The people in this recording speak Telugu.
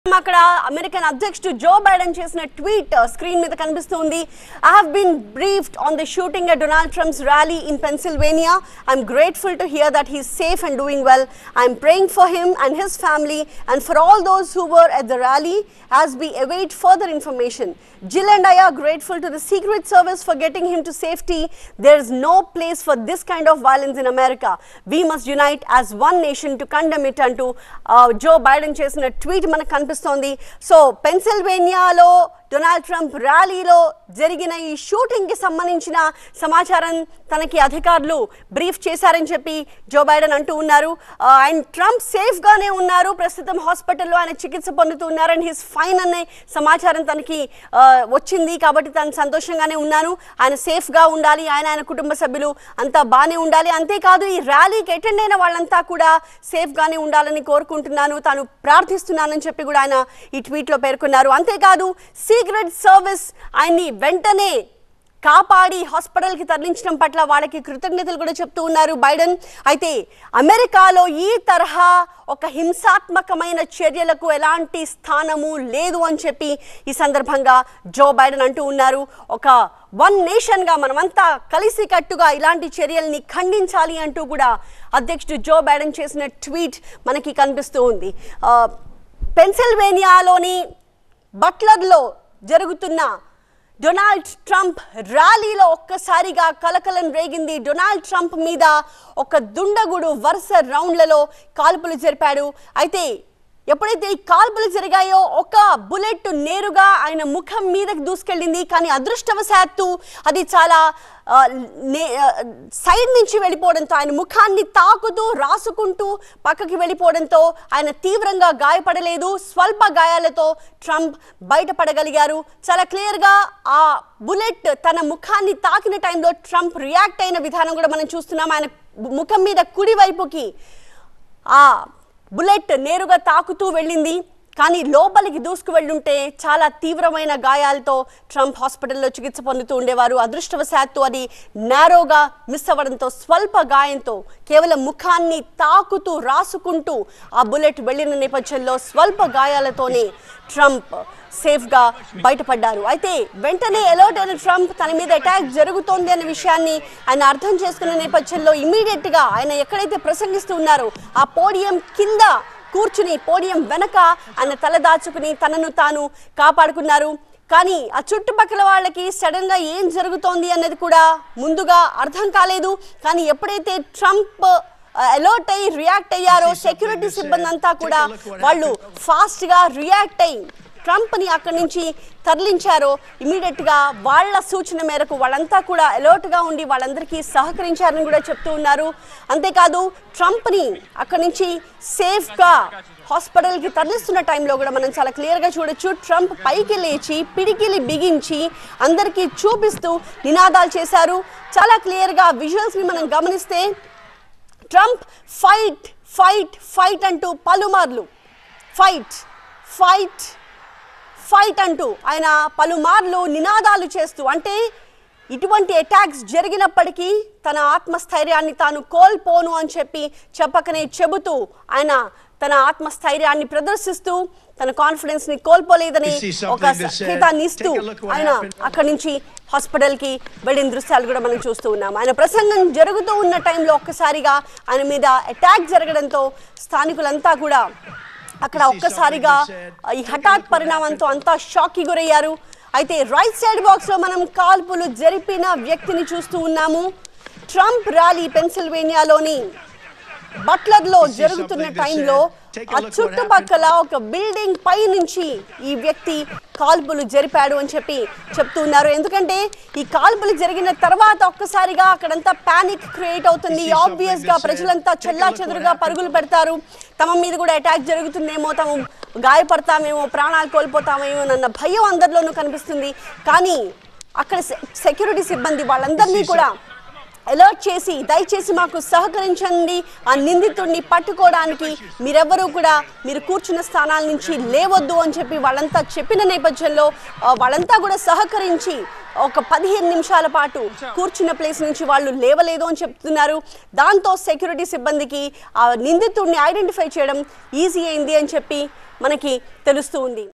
అక్కడ అమెరికన్ అధ్యక్షుడు జో బైడెన్ చేసిన ట్వీట్ స్క్రీన్ మీద కనిపిస్తుంది I have been briefed on the shooting at Donald Trump's rally in Pennsylvania I'm grateful to hear that he's safe and doing well I'm praying for him and his family and for all those who were at the rally as we await further information. Jill and I are grateful to the Secret Service for getting him to safety. There is no place for this kind of violence in America. We must unite as one nation to condemn it అంటూ జో బైడెన్ చేసిన ట్వీట్ మనకు కనిపిస్తోంది సో పెన్సిల్వేనియాలో డొనాల్డ్ ట్రంప్ ర్యాలీలో జరిగిన ఈ షూటింగ్కి సంబంధించిన సమాచారం తనకి అధికారులు బ్రీఫ్ చేశారని చెప్పి జో బైడెన్ అంటూ ఉన్నారు అండ్ ట్రంప్ సేఫ్గానే ఉన్నారు ప్రస్తుతం హాస్పిటల్లో ఆయన చికిత్స పొందుతూ ఉన్నారు అండ్ హిస్ ఫైన్ అనే సమాచారం తనకి ఆ, వచ్చింది కాబట్టి తను సంతోషంగానే ఉన్నాను ఆయన సేఫ్గా ఉండాలి ఆయన ఆయన కుటుంబ సభ్యులు అంతా బాగానే ఉండాలి అంతేకాదు ఈ ర్యాలీకి అటెండ్ అయిన వాళ్ళంతా కూడా సేఫ్గానే ఉండాలని కోరుకుంటున్నాను తాను ప్రార్థిస్తున్నానని చెప్పి కూడా ఆయన ఈ ట్వీట్లో పేర్కొన్నారు అంతేకాదు సీక్రెట్ సర్వీస్ ఆయన్ని వెంటనే కాపాడి హాస్పిటల్కి తరలించడం పట్ల వాళ్ళకి కృతజ్ఞతలు కూడా చెప్తూ ఉన్నారు బైడెన్ అయితే అమెరికాలో ఈ తరహా ఒక హింసాత్మకమైన చర్యలకు ఎలాంటి స్థానము లేదు అని చెప్పి ఈ సందర్భంగా జో బైడెన్ అంటూ ఉన్నారు ఒక వన్ నేషన్గా మనమంతా కలిసికట్టుగా ఇలాంటి చర్యల్ని ఖండించాలి అంటూ కూడా అధ్యక్షుడు జో బైడెన్ చేసిన ట్వీట్ మనకి కనిపిస్తూ ఉంది ఆ, పెన్సిల్వేనియాలోని బట్లర్లో జరుగుతున్న డొనాల్డ్ ట్రంప్ ర్యాలీలో ఒక్కసారిగా కలకలం రేగింది డొనాల్డ్ ట్రంప్ మీద ఒక దుండగుడు వరుస రౌండ్లలో కాల్పులు జరిపాడు అయితే ఎప్పుడైతే ఈ కాల్పులు జరిగాయో ఒక బుల్లెట్ నేరుగా ఆయన ముఖం మీదకి దూసుకెళ్ళింది కానీ అదృష్టవశాత్తు అది చాలా ఆ, నే- ఆ, సైడ్ నుంచి వెళ్ళిపోవడంతో ఆయన ముఖాన్ని తాకుతూ రాసుకుంటూ పక్కకి వెళ్ళిపోవడంతో ఆయన తీవ్రంగా గాయపడలేదు స్వల్ప గాయాలతో ట్రంప్ బయటపడగలిగారు చాలా క్లియర్గా ఆ బుల్లెట్ తన ముఖాన్ని తాకిన టైంలో ట్రంప్ రియాక్ట్ అయిన విధానం కూడా మనం చూస్తున్నాం ఆయన ముఖం మీద కుడి వైపుకి ఆ బుల్లెట్ నేరుగా తాకుతూ వెళ్ళింది కానీ లోపలికి దూసుకు వెళ్ళుంటే చాలా తీవ్రమైన గాయాలతో ట్రంప్ హాస్పిటల్లో చికిత్స పొందుతూ ఉండేవారు అదృష్టవశాత్తు అది నేరోగా మిస్ అవ్వడంతో స్వల్ప గాయంతో కేవలం ముఖాన్ని తాకుతూ రాసుకుంటూ ఆ బుల్లెట్ వెళ్ళిన నేపథ్యంలో స్వల్ప గాయాలతోనే ట్రంప్ సేఫ్గా బయటపడ్డారు అయితే వెంటనే అలర్ట్ అయిన ట్రంప్ తన మీద అటాక్ జరుగుతోంది అనే విషయాన్ని ఆయన అర్థం చేసుకున్న నేపథ్యంలో ఇమీడియట్ గా ఆయన ఎక్కడైతే ప్రసంగిస్తూ ఉన్నారో ఆ పోడియం కింద కూర్చుని పోడియం వెనక ఆయన తల దాచుకుని తనను తాను కాపాడుకున్నారు కానీ ఆ చుట్టుపక్కల వాళ్ళకి సడన్ గా ఏం జరుగుతోంది అన్నది కూడా ముందుగా అర్థం కాలేదు కానీ ఎప్పుడైతే ట్రంప్ అలర్ట్ అయ్యి రియాక్ట్ అయ్యారో సెక్యూరిటీ సిబ్బంది అంతా కూడా వాళ్ళు ఫాస్ట్ గా రియాక్ట్ అయ్యి ట్రంప్ ని అక్కడి నుంచి తరలించారో ఇమీడియట్ గా వాళ్ళ సూచన మేరకు వాళ్ళంతా కూడా అలర్ట్ గా ఉండి వాళ్ళందరికీ సహకరించారని కూడా చెప్తూ ఉన్నారు అంతేకాదు ట్రంప్ ని అక్కడి నుంచి సేఫ్ గా హాస్పిటల్ కి తరలిస్తున్న టైంలో కూడా మనం చాలా క్లియర్ గా చూడొచ్చు ట్రంప్ పైకి లేచి పిడికిలి బిగించి అందరికీ చూపిస్తూ నినాదాలు చేశారు చాలా క్లియర్ గా విజువల్స్ ని మనం గమనిస్తే ట్రంప్ ఫైట్ ఫైట్ ఫైట్ అంటూ పలుమార్లు ఫైట్ ఫైట్ ఫైట్ అంటూ ఆయన పలుమార్లు నినాదాలు చేస్తూ అంటే ఇటువంటి అటాక్స్ జరిగినప్పటికీ తన ఆత్మస్థైర్యాన్ని తాను కోల్పోను అని చెప్పి చెప్పకనే చెబుతూ ఆయన తన ఆత్మస్థైర్యాన్ని ప్రదర్శిస్తూ తన కాన్ఫిడెన్స్ ని కోల్పోలేదని You see ఒక something that said, సంకేతాన్ని ఇస్తూ "Take a look what ఆయన happened." అక్కడి నుంచి హాస్పిటల్ కి వెళ్ళిన దృశ్యాలు కూడా మనం చూస్తూ ఉన్నాం ఆయన ప్రసంగం జరుగుతూ ఉన్న టైంలో ఒక్కసారిగా ఆయన మీద అటాక్ జరగడంతో స్థానికులంతా కూడా అక్కడ ఒక్కసారిగా ఈ హఠాత్ పరిణామంతో అంతా షాక్ కి గురయ్యారు అయితే రైట్ సైడ్ బాక్స్ లో మనం కాల్పులు జరిపిన వ్యక్తిని చూస్తూ ఉన్నాము ట్రంప్ ర్యాలీ పెన్సిల్వేనియాలోని బట్లర్ లో జరుగుతున్న టైంలో ఆ చుట్టుపక్కల ఒక బిల్డింగ్ పై నుంచి ఈ వ్యక్తి కాల్పులు జరిపాడు అని చెప్పి చెప్తూ ఉన్నారు ఎందుకంటే ఈ కాల్పులు జరిగిన తర్వాత ఒక్కసారిగా అక్కడంతా పానిక్ క్రియేట్ అవుతుంది ఆబ్వియస్ గా ప్రజలంతా చెల్లా చెదురుగా పరుగులు పెడతారు తమ మీద కూడా అటాక్ జరుగుతుందేమో తాము గాయపడతామేమో ప్రాణాలు కోల్పోతామేమో అన్న భయం అందరిలోనూ కనిపిస్తుంది కానీ అక్కడ సెక్యూరిటీ సిబ్బంది వాళ్ళందరినీ కూడా అలర్ట్ చేసి దయచేసి మాకు సహకరించండి ఆ నిందితుడిని పట్టుకోవడానికి మీరెవ్వరూ కూడా మీరు కూర్చున్న స్థానాల నుంచి లేవద్దు అని చెప్పి వాళ్ళంతా చెప్పిన నేపథ్యంలో ఆ, వాళ్ళంతా కూడా సహకరించి ఒక పదిహేను నిమిషాల పాటు కూర్చున్న ప్లేస్ నుంచి వాళ్ళు లేవలేదు అని చెప్తున్నారు దాంతో సెక్యూరిటీ సిబ్బందికి ఆ నిందితుడిని ఐడెంటిఫై చేయడం ఈజీ అయింది అని చెప్పి మనకి తెలుస్తూ ఉంది